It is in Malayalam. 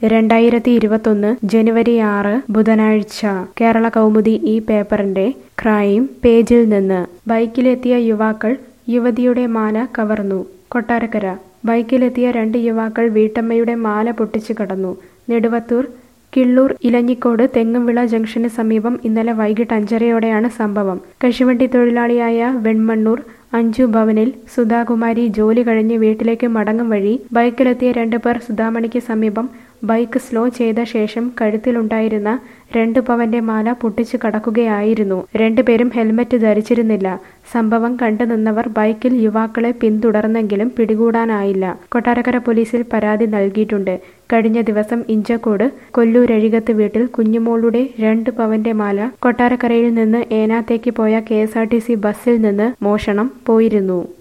രണ്ടായിരത്തി ഇരുപത്തൊന്ന് ജനുവരി ആറ് ബുധനാഴ്ച കേരള കൗമുദി ഈ പേപ്പറിന്റെ ക്രൈം പേജിൽ നിന്ന് ബൈക്കിലെത്തിയ യുവാക്കൾ യുവതിയുടെ മാല കവർന്നു കൊട്ടാരക്കര ബൈക്കിലെത്തിയ രണ്ട് യുവാക്കൾ വീട്ടമ്മയുടെ മാല പൊട്ടിച്ചു കടന്നു നെടുവത്തൂർ കിള്ളൂർ ഇലഞ്ഞിക്കോട് തെങ്ങുംവിള ജംഗ്ഷന് സമീപം ഇന്നലെ വൈകിട്ട് അഞ്ചരയോടെയാണ് സംഭവം കശുവണ്ടി തൊഴിലാളിയായ വെൺമണ്ണൂർ അഞ്ജു ഭവനിൽ സുധാകുമാരി ജോലി കഴിഞ്ഞ് വീട്ടിലേക്ക് മടങ്ങും വഴി ബൈക്കിലെത്തിയ രണ്ട് പേർ സുധാമണിക്ക് സമീപം ബൈക്ക് സ്ലോ ചെയ്ത ശേഷം കഴുത്തിലുണ്ടായിരുന്ന രണ്ട് പവന്റെ മാല പൊട്ടിച്ചു കടക്കുകയായിരുന്നു രണ്ടുപേരും ഹെൽമറ്റ് ധരിച്ചിരുന്നില്ല സംഭവം കണ്ടു നിന്നവർ ബൈക്കിൽ യുവാക്കളെ പിന്തുടർന്നെങ്കിലും പിടികൂടാനായില്ല കൊട്ടാരക്കര പോലീസിൽ പരാതി നൽകിയിട്ടുണ്ട് കഴിഞ്ഞ ദിവസം ഇഞ്ചക്കോട് കൊല്ലൂരഴികത്ത് വീട്ടിൽ കുഞ്ഞുമോളുടെ രണ്ട് പവന്റെ മാല കൊട്ടാരക്കരയിൽ നിന്ന് ഏനാത്തേക്ക് പോയ കെ ബസ്സിൽ നിന്ന് മോഷണം പോയിരുന്നു